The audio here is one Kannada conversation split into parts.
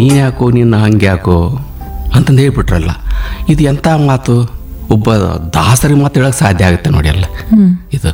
ನೀನು ಯಾಕೋ ನಿನ್ನ ಹಂಗೆ ಯಾಕೋ ಅಂತಂದು ಹೇಳ್ಬಿಟ್ರಲ್ಲ ಇದು ಎಂಥ ಮಾತು ಒಬ್ಬ ದಾಸರಿ ಮಾತು ಹೇಳೋಕೆ ಸಾಧ್ಯ ಆಗುತ್ತೆ ನೋಡಿ ಅಲ್ಲ ಇದು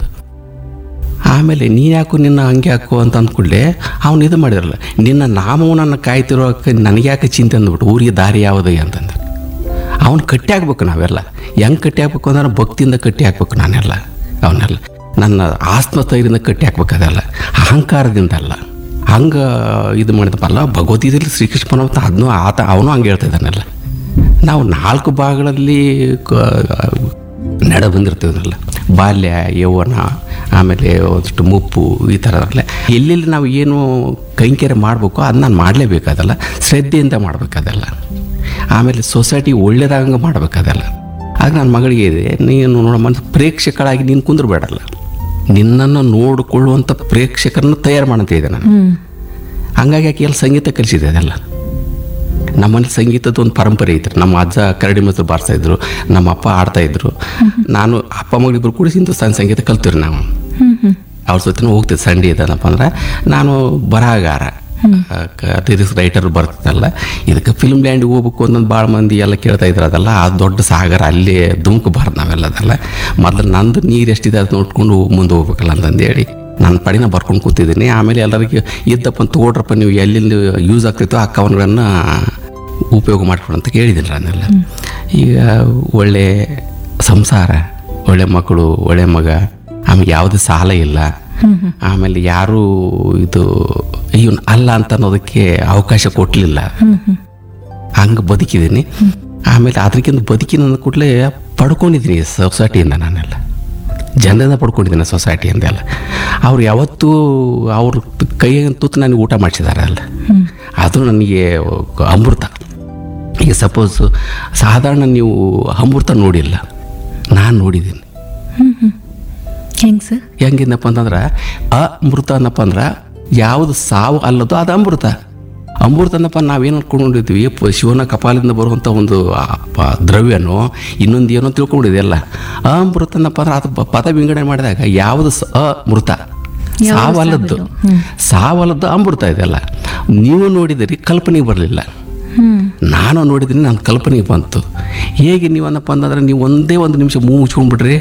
ಆಮೇಲೆ ನೀನು ಯಾಕೋ ನಿನ್ನ ಹಂಗೆ ಯಾಕೋ ಅಂತ ಅಂದ್ಕೊಳ್ಳೆ ಅವನು ಇದು ಮಾಡಿದ್ರಲ್ಲ ನಿನ್ನ ನಾಮವನ್ನು ಕಾಯ್ತಿರೋಕೆ ನನಗೆ ಯಾಕೆ ಚಿಂತೆ ಅಂದ್ಬಿಟ್ಟು ಊರಿಗೆ ದಾರಿ ಯಾವುದು ಅಂತಂದ್ರೆ ಅವನು ಕಟ್ಟಿ ಹಾಕ್ಬೇಕು ನಾವೆಲ್ಲ ಹೆಂಗೆ ಕಟ್ಟಿ ಹಾಕ್ಬೇಕು ಅಂದ್ರೆ ಭಕ್ತಿಯಿಂದ ಕಟ್ಟಿ ಹಾಕ್ಬೇಕು ನಾನೆಲ್ಲ ಅವನ್ನೆಲ್ಲ ನನ್ನ ಆತ್ಮಸ್ಥೈರ್ಯದಿಂದ ಕಟ್ಟಿ ಹಾಕ್ಬೇಕು ಅದೆಲ್ಲ ಅಹಂಕಾರದಿಂದ ಅಲ್ಲ ಹಂಗೆ ಇದು ಮಾಡಿದಪ್ಪಲ್ಲ ಭಗವದ್ಗೀತೆಯಲ್ಲಿ ಶ್ರೀಕೃಷ್ಣ ಪರಮಾತ್ಮ ಅದನ್ನು ಆತ ಅವನು ಹಂಗೆ ಹೇಳ್ತಾ ಇದ್ದಾನೆಲ್ಲ ನಾವು ನಾಲ್ಕು ಭಾಗಗಳಲ್ಲಿ ಕ- ನಡೆ ಬಂದಿರ್ತೀವಲ್ಲ ಬಾಲ್ಯ ಯೌವನ ಆಮೇಲೆ ಒಂದಷ್ಟು ಮುಪ್ಪು ಈ ಥರ ಎಲ್ಲ ಎಲ್ಲೆಲ್ಲಿ ನಾವು ಏನು ಕೈಂಕರ್ಯ ಮಾಡಬೇಕು ಅದು ನಾನು ಮಾಡಲೇಬೇಕಾದಲ್ಲ ಶ್ರದ್ಧೆಯಿಂದ ಮಾಡಬೇಕಾದಲ್ಲ ಆಮೇಲೆ ಸೊಸೈಟಿ ಒಳ್ಳೇದಾಗಂಗೆ ಮಾಡಬೇಕಾದಲ್ಲ ಆಗ ನನ್ನ ಮಗಳಿಗೆ ಇದೆ ನೀನು ನೋಡಮ್ಮ ಪ್ರೇಕ್ಷಕಳಾಗಿ ನೀನು ಕುಂದ್ರಬೇಡಲ್ಲ ನಿನ್ನನ್ನು ನೋಡಿಕೊಳ್ಳುವಂಥ ಪ್ರೇಕ್ಷಕರನ್ನು ತಯಾರು ಮಾಡಂತ ಇದೆ ನಾನು ಹಂಗಾಗಿ ಆಕೆ ಎಲ್ಲ ಸಂಗೀತ ಕಲಿಸಿದೆ ಅದೆಲ್ಲ ನಮ್ಮಲ್ಲಿ ಸಂಗೀತದ ಒಂದು ಪರಂಪರೆ ಐತ್ರಿ ನಮ್ಮ ಅಜ್ಜ ಕರಡಿ ಮೊಸರು ಬಾರಿಸ್ತಾ ಇದ್ರು ನಮ್ಮ ಅಪ್ಪ ಆಡ್ತಾ ಇದ್ರು ನಾನು ಅಪ್ಪ ಮಗಳಿಬ್ರು ಕೂಡಿಸಿ ಹಿಂದೂಸ್ತಾನಿ ಸಂಗೀತ ಕಲ್ತೀವಿ ನಾವು ಅವ್ರ ಜೊತೆ ಹೋಗ್ತಿದ್ದೆ ಸಂಡೇ ಇದೇನಪ್ಪ ಅಂದ್ರೆ ನಾನು ಬರಹಗಾರ ಲಿರಿಕ್ಸ್ ರೈಟರ್ ಬರ್ತದಲ್ಲ ಇದಕ್ಕೆ ಫಿಲ್ಮ್ ಲ್ಯಾಂಡಿಗೆ ಹೋಗ್ಬೇಕು ಅನ್ನೋದು ಭಾಳ ಮಂದಿ ಎಲ್ಲ ಕೇಳ್ತಾ ಇದ್ರು ಅದಲ್ಲ ಆ ದೊಡ್ಡ ಸಾಗರ ಅಲ್ಲೇ ಧುಮುಕಬಾರ್ದು ನಾವೆಲ್ಲ ಅದೆಲ್ಲ ಮೊದಲು ನಂದು ನೀರು ಎಷ್ಟಿದೆ ಅದು ನೋಡ್ಕೊಂಡು ಮುಂದೆ ಹೋಗ್ಬೇಕಲ್ಲ ಅಂತಂದೇಳಿ ನನ್ನ ಪಡಿನ ಬರ್ಕೊಂಡು ಕೂತಿದ್ದೀನಿ ಆಮೇಲೆ ಎಲ್ಲರಿಗೆ ಇದ್ದಪ್ಪ ಅಂತ ತಗೊಳ್ರಪ್ಪ ನೀವು ಎಲ್ಲೆಲ್ಲಿ ಯೂಸ್ ಆಗ್ತಿತ್ತೋ ಆ ಕವನಗಳನ್ನು ಉಪಯೋಗ ಮಾಡ್ಕೊಂಡು ಅಂತ ಕೇಳಿದ್ದೀನಿ ನಾನೆಲ್ಲ ಈಗ ಒಳ್ಳೆ ಸಂಸಾರ ಒಳ್ಳೆ ಮಕ್ಕಳು ಒಳ್ಳೆ ಮಗ ಆಮೇಲೆ ಯಾವುದೇ ಸಾಲ ಇಲ್ಲ ಆಮೇಲೆ ಯಾರೂ ಇದು ಇವನು ಅಲ್ಲ ಅಂತ ಅನ್ನೋದಕ್ಕೆ ಅವಕಾಶ ಕೊಡಲಿಲ್ಲ ಹಂಗೆ ಬದುಕಿದ್ದೀನಿ ಆಮೇಲೆ ಅದಕ್ಕಿಂತ ಬದುಕಿನ ಅಂದ ಕೂಡಲೇ ಪಡ್ಕೊಂಡಿದ್ದೀನಿ ಸೊಸೈಟಿಯಿಂದ ನಾನೆಲ್ಲ ಜನರಿಂದ ಪಡ್ಕೊಂಡಿದ್ದೀನಿ ಸೊಸೈಟಿಯಿಂದ ಎಲ್ಲ ಅವ್ರು ಯಾವತ್ತೂ ಅವ್ರ ಕೈಯಾಗ ತುತ್ತು ನನಗೆ ಊಟ ಮಾಡಿಸಿದ್ದಾರೆ ಅಲ್ಲ ಅದು ನನಗೆ ಅಮೃತ ಈಗ ಸಪೋಸ್ ಸಾಧಾರಣ ನೀವು ಅಮೃತ ನೋಡಿಲ್ಲ ನಾನು ನೋಡಿದ್ದೀನಿ ಹೆಂಗ್ ಸರ್ ಹೆಂಗಿಂದಪ್ಪ ಅಂತಂದ್ರೆ ಅಮೃತ ಅನ್ನಪ್ಪ ಅಂದ್ರೆ ಯಾವುದು ಸಾವು ಅಲ್ಲದೋ ಅದು ಅಮೃತ ಅಮೃತ ಅನ್ನಪ್ಪ ನಾವೇನು ಅನ್ಕೊಂಡಿದ್ವಿ ಪ- ಶಿವನ ಕಪಾಲಿಂದ ಬರುವಂಥ ಒಂದು ಆ ಪ- ದ್ರವ್ಯನೋ ಇನ್ನೊಂದು ಏನೋ ತಿಳ್ಕೊಂಡಿದೆ ಎಲ್ಲ ಅಮೃತ ಅನ್ನಪ್ಪ ಅಂದ್ರೆ ಅದು ಪ- ಪದ ವಿಂಗಡಣೆ ಮಾಡಿದಾಗ ಯಾವುದು ಸ ಅಮೃತ ಸಾವಲ್ಲದ್ದು ಸಾವಲ್ಲದ್ದು ಅಮೃತ ಇದೆಲ್ಲ ನೀವು ನೋಡಿದಿರಿ ಕಲ್ಪನೆಗೆ ಬರಲಿಲ್ಲ ಹ್ಮ್ ನಾನು ನೋಡಿದ್ದೀನಿ ನನ್ನ ಕಲ್ಪನೆಗೆ ಬಂತು ಹೇಗೆ ನೀವು ಅನ್ನಪ್ಪ ಅಂತಂದ್ರೆ ನೀವು ಒಂದೇ ಒಂದು ನಿಮಿಷ ಮೂಗು ಮುಚ್ಕೊಂಡ್ಬಿಡ್ರಿ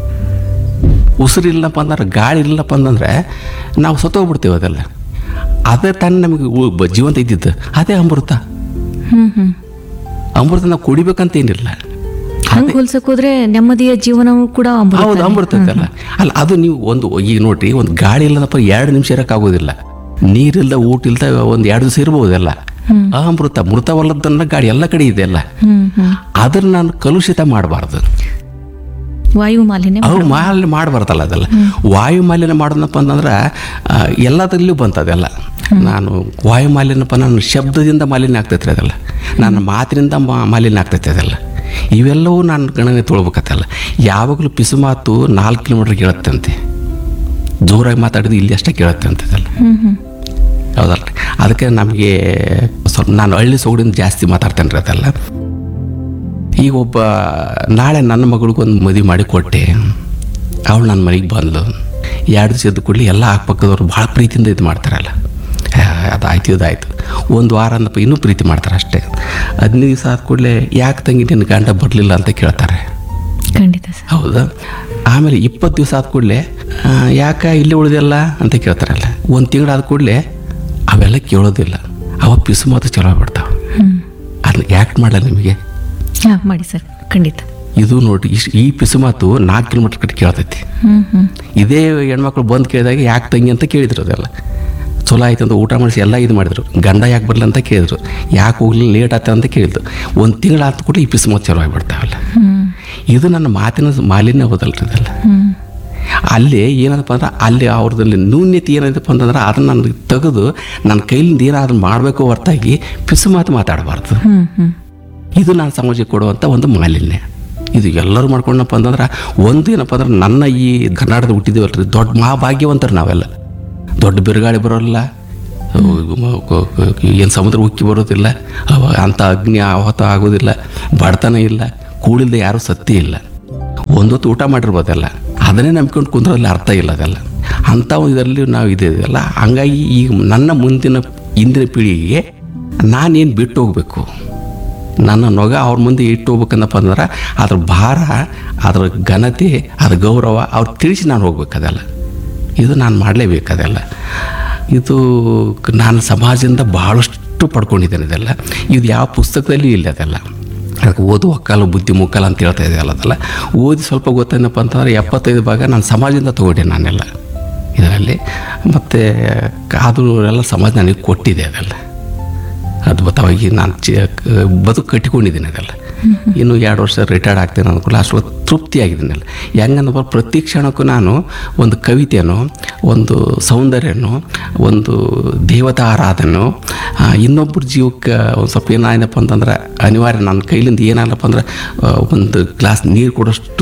ಉಸಿರಿಲ್ಲಪ್ಪ ಅಂದ್ರೆ ಗಾಳಿ ಇಲ್ಲಪ್ಪ ಅಂತಂದ್ರೆ ನಾವು ಸತ್ತೋಗ್ಬಿಡ್ತೀವಿ ಅದೆಲ್ಲ ಅದೇ ತಾನೇ ನಮಗೆ ಉ- ಬ- ಜೀವಂತ ಇದ್ದಿದ್ದು ಅದೇ ಅಮೃತ ಹ್ಮ್ ಹ್ಮ್ ಅಮೃತ ನಾವು ಕುಡಿಬೇಕಂತ ಏನಿಲ್ಲ ಹಂಗ್ ಹೋಲ್ಸಕ್ ಹೋದ್ರೆ ನೆಮ್ಮದಿಯ ಜೀವನವೂ ಕೂಡ ಅಮೃತ ಹೌದು ಅಮೃತ ಐತಲ್ಲ ಅಲ್ಲ ಅದು ನೀವು ಒಂದು ಈಗ ನೋಡ್ರಿ ಒಂದು ಗಾಳಿ ಇಲ್ಲದಪ್ಪ ಎರಡು ನಿಮಿಷ ಇರೋಕ್ಕಾಗೋದಿಲ್ಲ ನೀರಿಲ್ದ ಊಟ ಇಲ್ದ ಒಂದು ಎರಡು ದಿವಸ ಇರ್ಬೋದೆಲ್ಲ ಆ ಅಮೃತ ಮೃತವಲ್ಲದನ್ನ ಗಾಳಿ ಎಲ್ಲ ಕಡೆ ಇದೆ ಅಲ್ಲ ಹ್ಮ್ ಹ್ಮ್ ಅದನ್ನ ನಾನು ಕಲುಷಿತ ಮಾಡಬಾರ್ದು ವಾಯು ಮಾಲಿನ್ಯ ಅವು ಮಾಲಿನ್ಯ ಮಾಡಬಾರ್ದಲ್ಲ ಅದೆಲ್ಲ ವಾಯು ಮಾಲಿನ್ಯ ಮಾಡೋದಪ್ಪ ಅಂತಂದ್ರೆ ಆ, ಎಲ್ಲದರಲ್ಲೂ ಬಂತದೆಲ್ಲ ನಾನು ವಾಯು ಮಾಲಿನ್ಯಪ್ಪ ನಾನು ಶಬ್ದದಿಂದ ಮಾಲಿನ್ಯ ಆಗ್ತೈತ್ರಿ ಅದೆಲ್ಲ ನನ್ನ ಮಾತಿನಿಂದ ಮಾ- ಮಾಲಿನ್ಯ ಆಗ್ತೈತೆ ಅದೆಲ್ಲ ಇವೆಲ್ಲವೂ ನಾನು ಗಣನೆ ತೊಳ್ಬೇಕತ್ತಲ್ಲ ಯಾವಾಗಲೂ ಪಿಸು ಮಾತು ನಾಲ್ಕು ಕಿಲೋಮೀಟ್ರ್ ಕೇಳುತ್ತಂತೆ ಜೋರಾಗಿ ಮಾತಾಡಿದ್ದು ಇಲ್ಲಿ ಅಷ್ಟೇ ಕೇಳುತ್ತೆ ಅಂತದಲ್ಲ ಹ್ಮ್ ಹ್ಮ್ ಹೌದಲ್ಲ ಅದಕ್ಕೆ ನಮಗೆ ಸ್ವಲ್ಪ ನಾನು ಹಳ್ಳಿ ಸೊಗಡಿಂದ ಜಾಸ್ತಿ ಮಾತಾಡ್ತೇನೆ ರೀ ಅದೆಲ್ಲ ಈಗ ಒಬ್ಬ ನಾಳೆ ನನ್ನ ಮಗಳಿಗೊಂದು ಮದುವೆ ಮಾಡಿ ಕೊಟ್ಟೆ ಅವಳು ನನ್ನ ಮನೆಗೆ ಬಂದ್ಲು ಎರಡು ದಿವಸ ಎದ್ದು ಕೂಡಲಿ ಎಲ್ಲ ಅಕ್ಕಪಕ್ಕದವ್ರು ಭಾಳ ಪ್ರೀತಿಯಿಂದ ಇದು ಮಾಡ್ತಾರಲ್ಲ ಆ, ಅದಾಯ್ತು ಇದಾಯ್ತು ಒಂದು ವಾರ ಅಂದಪ್ಪ ಇನ್ನೂ ಪ್ರೀತಿ ಮಾಡ್ತಾರೆ ಅಷ್ಟೇ ಹದಿನೈದು ದಿವಸ ಆದ ಕೂಡಲೇ ಯಾಕೆ ತಂಗಿ ನಿನ್ನ ಗಂಡ ಬರಲಿಲ್ಲ ಅಂತ ಕೇಳ್ತಾರೆ ಖಂಡಿತ ಸರ್ ಹೌದಾ ಆಮೇಲೆ ಇಪ್ಪತ್ತು ದಿವಸ ಆದ ಕೂಡಲೇ ಯಾಕೆ ಇಲ್ಲಿ ಉಳಿದಿಲ್ಲ ಅಂತ ಕೇಳ್ತಾರಲ್ಲ ಒಂದು ತಿಂಗಳು ಆದ ಕೂಡಲೇ ಅವೆಲ್ಲ ಕೇಳೋದಿಲ್ಲ ಅವ ಪಿಸು ಮಾತು ಚಲೋ ಬಿಡ್ತಾವೆ ಹ್ಮ್ ಅದನ್ನ ಯಾಕೆ ಮಾಡಲ್ಲ ನಿಮಗೆ ಹಾ ಮಾಡಿ ಸರ್ ಖಂಡಿತ ಇದು ನೋಡಿ ಇಷ್ಟು ಈ ಪಿಸು ಮಾತು ನಾಲ್ಕು ಕಿಲೋಮೀಟ್ರ್ ಕಡೆ ಕೇಳ್ತೈತಿ ಹ್ಮ್ ಹ್ಮ್ ಇದೇ ಹೆಣ್ಮಕ್ಳು ಬಂದು ಕೇಳಿದಾಗ ಯಾಕೆ ತಂಗಿ ಅಂತ ಕೇಳಿದ್ರು ಅದೆಲ್ಲ ಚಲೋ ಆಯ್ತು ಅಂತ ಊಟ ಮಾಡಿಸಿ ಎಲ್ಲ ಇದು ಮಾಡಿದ್ರು ಗಂಡ ಯಾಕೆ ಬರಲ್ಲ ಅಂತ ಕೇಳಿದ್ರು ಯಾಕೆ ಹೋಗ್ಲಿಲ್ಲ ಲೇಟ್ ಆಯ್ತು ಅಂತ ಕೇಳಿದ್ರು ಒಂದು ತಿಂಗಳು ಆದ ಕೂಡ ಈ ಪಿಸು ಮಾತು ಚಲೋ ಆಗಿಬಿಡ್ತಾವಲ್ಲ ಹ್ಮ್ ಇದು ನನ್ನ ಮಾತಿನ ಮಾಲಿನ್ಯ ಹೋದಲ್ರಿ ಇದೆಲ್ಲ ಹ್ಮ್ ಅಲ್ಲಿ ಏನಪ್ಪ ಅಂದ್ರೆ ಅಲ್ಲಿ ಅವ್ರದಲ್ಲಿ ನ್ಯೂನ್ಯತೆ ಏನೈತಪ್ಪ ಅಂತಂದ್ರೆ ಅದನ್ನು ನನಗೆ ತೆಗೆದು ನನ್ನ ಕೈಲಿಂದ ಏನಾದ್ರು ಮಾಡಬೇಕು ಹೊರತಾಗಿ ಪಿಸು ಮಾತು ಮಾತಾಡಬಾರ್ದು ಹ್ಮ್ ಹ್ಮ್ ಇದು ನಾನು ಸಮಾಜಕ್ಕೆ ಕೊಡುವಂಥ ಒಂದು ಮಾಲಿನ್ಯ ಇದು ಎಲ್ಲರೂ ಮಾಡ್ಕೊಂಡಪ್ಪ ಅಂತಂದ್ರೆ ಒಂದು ಏನಪ್ಪ ಅಂದ್ರೆ ನನ್ನ ಈ ಕರ್ನಾಟಕದ ಹುಟ್ಟಿದೇವಲ್ರಿ ದೊಡ್ಡ ಮಹಾಭಾಗ್ಯವಂತರು ನಾವೆಲ್ಲ ದೊಡ್ಡ ಬಿರುಗಾಳಿ ಬರೋಲ್ಲ ಏನು ಸಮುದ್ರ ಉಕ್ಕಿ ಬರೋದಿಲ್ಲ ಅವ- ಅಂಥ ಅಗ್ನಿ ಆಹತ ಆಗೋದಿಲ್ಲ ಬಡತನ ಇಲ್ಲ ಕೂಡಿಲ್ದೆ ಯಾರೂ ಸತ್ಯ ಇಲ್ಲ ಒಂದೊತ್ತು ಊಟ ಮಾಡಿರ್ಬೋದಲ್ಲ ಅದನ್ನೇ ನಂಬ್ಕೊಂಡು ಕುಂದ್ರಲ್ಲಿ ಅರ್ಥ ಇಲ್ಲ ಅದೆಲ್ಲ ಅಂಥ ಒಂದು ಇದರಲ್ಲಿ ನಾವು ಇದೆ ಇದೆಲ್ಲ ಹಂಗಾಗಿ ಈಗ ನನ್ನ ಮುಂದಿನ ಇಂದಿನ ಪೀಳಿಗೆಗೆ ನಾನೇನು ಬಿಟ್ಟು ಹೋಗ್ಬೇಕು ನನ್ನ ನೊಗ ಅವ್ರ ಮುಂದೆ ಇಟ್ಟು ಹೋಗ್ಬೇಕಂದಪ್ಪ ಅಂದ್ರೆ ಅದ್ರ ಭಾರ ಅದ್ರ ಘನತೆ ಅದ್ರ ಗೌರವ ಅವ್ರು ತಿಳಿಸಿ ನಾನು ಹೋಗ್ಬೇಕು ಅದೆಲ್ಲ ಇದು ನಾನು ಮಾಡಲೇಬೇಕು ಅದೆಲ್ಲ ಇದು ಕ- ನಾನು ಸಮಾಜದಿಂದ ಭಾಳಷ್ಟು ಪಡ್ಕೊಂಡಿದ್ದೇನೆ ಇದೆಲ್ಲ ಇದು ಯಾವ ಪುಸ್ತಕದಲ್ಲಿ ಇಲ್ಲ ಅದೆಲ್ಲ ಅದಕ್ಕೆ ಓದು ಒಕ್ಕಲು ಬುದ್ಧಿ ಮುಕ್ಕಲು ಅಂತ ಹೇಳ್ತಾ ಇದೆಯಲ್ಲ ಅದೆಲ್ಲ ಓದಿ ಸ್ವಲ್ಪ ಗೊತ್ತೇನಪ್ಪ ಅಂತಂದ್ರೆ ಎಪ್ಪತ್ತೈದು ಭಾಗ ನಾನು ಸಮಾಜದಿಂದ ತೊಗೊಂಡೆ ನಾನೆಲ್ಲ ಇದರಲ್ಲಿ ಮತ್ತು ಅದು ಎಲ್ಲ ಸಮಾಜ ನನಗೆ ಕೊಟ್ಟಿದೆ ಅದೆಲ್ಲ ಅದ್ಭುತವಾಗಿ ನಾನು ಚಿ ಕ- ಬದುಕು ಕಟ್ಟಿಕೊಂಡಿದ್ದೀನಿ ಅದೆಲ್ಲ ಇನ್ನು ಎರಡು ವರ್ಷ ರಿಟೈರ್ಡ್ ಆಗ್ತೇನೆ ಅಂದ್ಕೊಳ್ಳ ಅಷ್ಟು ತೃಪ್ತಿಯಾಗಿದ್ದೀನಲ್ಲ ಹೆಂಗಂದ್ರೆ ಪ್ರತಿ ಕ್ಷಣಕ್ಕೂ ನಾನು ಒಂದು ಕವಿತೆಯನ್ನು ಒಂದು ಸೌಂದರ್ಯನೋ ಒಂದು ದೇವತಾ ಆರಾಧನೋ ಇನ್ನೊಬ್ಬರ ಜೀವಕ್ಕೆ ಒಂದು ಸ್ವಲ್ಪ ಏನಾಯ್ತಪ್ಪ ಅಂತಂದ್ರೆ ಅನಿವಾರ್ಯ ನನ್ನ ಕೈಲಿಂದ ಏನಾಗಲ್ಲಪ್ಪ ಅಂದ್ರೆ ಆ, ಒಂದು ಗ್ಲಾಸ್ ನೀರು ಕೊಡೋಷ್ಟು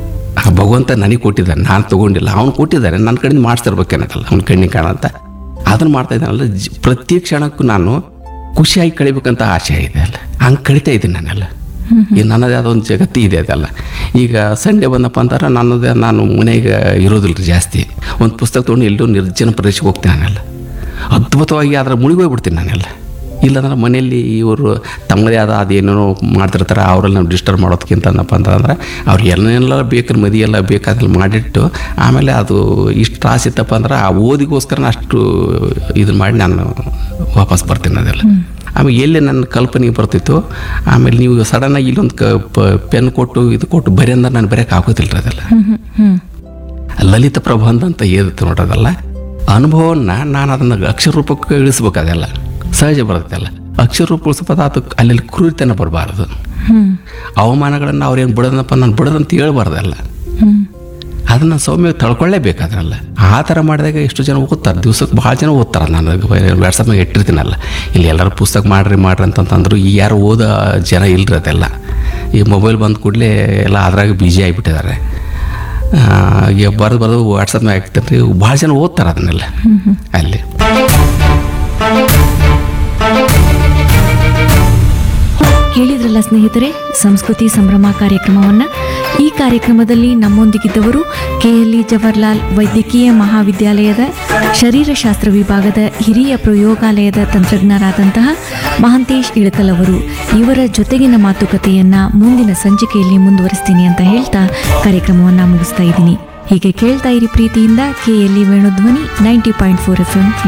ಆ ಭಗವಂತ ನನಗೆ ಕೊಟ್ಟಿದ್ದಾನೆ ನಾನು ತೊಗೊಂಡಿಲ್ಲ ಅವನು ಕೊಟ್ಟಿದ್ದಾನೆ ನನ್ನ ಕಡೆಯಿಂದ ಮಾಡಿಸ್ತಿರ್ಬೇಕೇನಲ್ಲ ಅವ್ನ ಕಣ್ಣಿಗೆ ಕಾಣಂತ ಅದನ್ನು ಮಾಡ್ತಾ ಇದ್ದಾನಲ್ಲ ಜ್- ಪ್ರತಿ ಕ್ಷಣಕ್ಕೂ ನಾನು ಖುಷಿಯಾಗಿ ಕಳಿಬೇಕಂತ ಆಸೆ ಇದೆ ಅಲ್ಲ ಹಂಗೆ ಕಳಿತಾ ಇದ್ದೀನಿ ನಾನೆಲ್ಲ ಈ ನನ್ನದೇ ಆದ ಒಂದು ಜಗತ್ತು ಇದೆ ಅದೆಲ್ಲ ಈಗ ಸಂಡೇ ಬಂದಪ್ಪ ಅಂತಾರೆ ನನ್ನದೇ ನಾನು ಮನೆಗೆ ಇರೋದಿಲ್ಲ ರೀ ಜಾಸ್ತಿ ಒಂದು ಪುಸ್ತಕ ತೊಗೊಂಡು ಎಲ್ಲೋ ನಿರ್ಜನ ಪ್ರದೇಶಕ್ಕೆ ಹೋಗ್ತೀನಿ ನಾನೆಲ್ಲ ಅದ್ಭುತವಾಗಿ ಅದರ ಮುಳುಗೋಗ್ಬಿಡ್ತೀನಿ ನಾನೆಲ್ಲ ಇಲ್ಲಾಂದ್ರೆ ಮನೆಯಲ್ಲಿ ಇವರು ತಮ್ಮದೇ ಆದ ಅದೇನೇನೋ ಮಾಡ್ತಿರ್ತಾರೆ ಅವರೆಲ್ಲ ನಾವು ಡಿಸ್ಟರ್ಬ್ ಮಾಡೋದಕ್ಕಿಂತ ಏನಪ್ಪ ಅಂತಂದ್ರೆ ಅವ್ರು ಏನೇನೆಲ್ಲ ಬೇಕು ಮದಿ ಎಲ್ಲ ಬೇಕಾದಲ್ಲಿ ಮಾಡಿಟ್ಟು ಆಮೇಲೆ ಅದು ಇಷ್ಟು ತ್ರಾಸ ಇತ್ತಪ್ಪ ಅಂದ್ರೆ ಆ ಓದಿಗೋಸ್ಕರ ಅಷ್ಟು ಇದನ್ನ ಮಾಡಿ ನಾನು ವಾಪಸ್ ಬರ್ತೀನಿ ಅದೆಲ್ಲ ಆಮೇಲೆ ಎಲ್ಲಿ ನನ್ನ ಕಲ್ಪನೆಗೆ ಬರ್ತಿತ್ತು ಆಮೇಲೆ ನೀವು ಸಡನ್ನಾಗಿ ಇಲ್ಲೊಂದು ಕ ಪೆನ್ ಕೊಟ್ಟು ಇದು ಕೊಟ್ಟು ಬರೀ ಅಂದ್ರೆ ನಾನು ಬರೆಯೋಕೆ ಆಗೋದಿಲ್ಲ ರೀ ಅದೆಲ್ಲ ಹ್ಮ್ ಹ್ಮ್ ಲಲಿತ ಪ್ರಬಂಧ ಅಂತ ಏದಿತ್ತು ನೋಡೋದಲ್ಲ ಅನುಭವವನ್ನು ನಾನು ಅದನ್ನು ಅಕ್ಷರ ರೂಪಕ್ಕೆ ಇಳಿಸ್ಬೇಕು ಅದೆಲ್ಲ ಸಹಜ ಬರುತ್ತಲ್ಲ ಅಕ್ಷರ ರೂಪ ಇಳಿಸ್ಬೋದು ಅದು ಅಲ್ಲಿ ಕ್ರೂರಿತನ ಬರಬಾರ್ದು ಹ್ಮ್ ಅವಮಾನಗಳನ್ನು ಅವ್ರೇನು ಬಿಡೋದಪ್ಪ ನಾನು ಬಿಡೋದಂತ ಹೇಳ್ಬಾರ್ದಲ್ಲ ಹ್ಮ್ ಅದನ್ನು ಸೌಮ್ಯ ತಳ್ಕೊಳ್ಳೇಬೇಕು ಅದನ್ನೆಲ್ಲ ಆ ಥರ ಮಾಡಿದಾಗ ಎಷ್ಟು ಜನ ಓದ್ತಾರೆ ದಿವ್ಸಕ್ಕೆ ಭಾಳ ಜನ ಓದ್ತಾರೆ ನಾನು ವಾಟ್ಸಪ್ನಾಗ ಇಟ್ಟಿರ್ತೀನಲ್ಲ ಇಲ್ಲಿ ಎಲ್ಲರೂ ಪುಸ್ತಕ ಮಾಡ್ರಿ ಮಾಡ್ರಿ ಅಂತಂತಂದ್ರು ಈ ಯಾರು ಓದೋ ಜನ ಇಲ್ರಿ ಅದೆಲ್ಲ ಈ ಮೊಬೈಲ್ ಬಂದ ಕೂಡಲೇ ಎಲ್ಲ ಅದ್ರಾಗ ಬಿಜಿ ಆಗಿಬಿಟ್ಟಿದ್ದಾರೆ ಈಗ ಬರೆದು ಬರೆದು ವಾಟ್ಸಪ್ನಾಗ ಹಾಕ್ತಾರೆ ಭಾಳ ಜನ ಓದ್ತಾರೆ ಅದನ್ನೆಲ್ಲ ಅಲ್ಲಿ ಕೇಳಿದ್ರಲ್ಲ ಸ್ನೇಹಿತರೆ ಸಂಸ್ಕೃತಿ ಸಂಭ್ರಮ ಕಾರ್ಯಕ್ರಮವನ್ನ ಈ ಕಾರ್ಯಕ್ರಮದಲ್ಲಿ ನಮ್ಮೊಂದಿಗಿದ್ದವರು ಕೆಎಲ್ಇ ಜವಾಹರ್ಲಾಲ್ ವೈದ್ಯಕೀಯ ಮಹಾವಿದ್ಯಾಲಯದ ಶರೀರಶಾಸ್ತ್ರ ವಿಭಾಗದ ಹಿರಿಯ ಪ್ರಯೋಗಾಲಯದ ತಂತ್ರಜ್ಞರಾದಂತಹ ಮಹಾಂತೇಶ್ ಇಳಕಲ್ ಅವರು ಇವರ ಜೊತೆಗಿನ ಮಾತುಕತೆಯನ್ನ ಮುಂದಿನ ಸಂಚಿಕೆಯಲ್ಲಿ ಮುಂದುವರಿಸ್ತೀನಿ ಅಂತ ಹೇಳ್ತಾ ಕಾರ್ಯಕ್ರಮವನ್ನ ಮುಗಿಸ್ತಾ ಇದ್ದೀನಿ ಹೀಗೆ ಕೇಳ್ತಾ ಇರಿ ಪ್ರೀತಿಯಿಂದ KLE Venudhwani ninety point four F M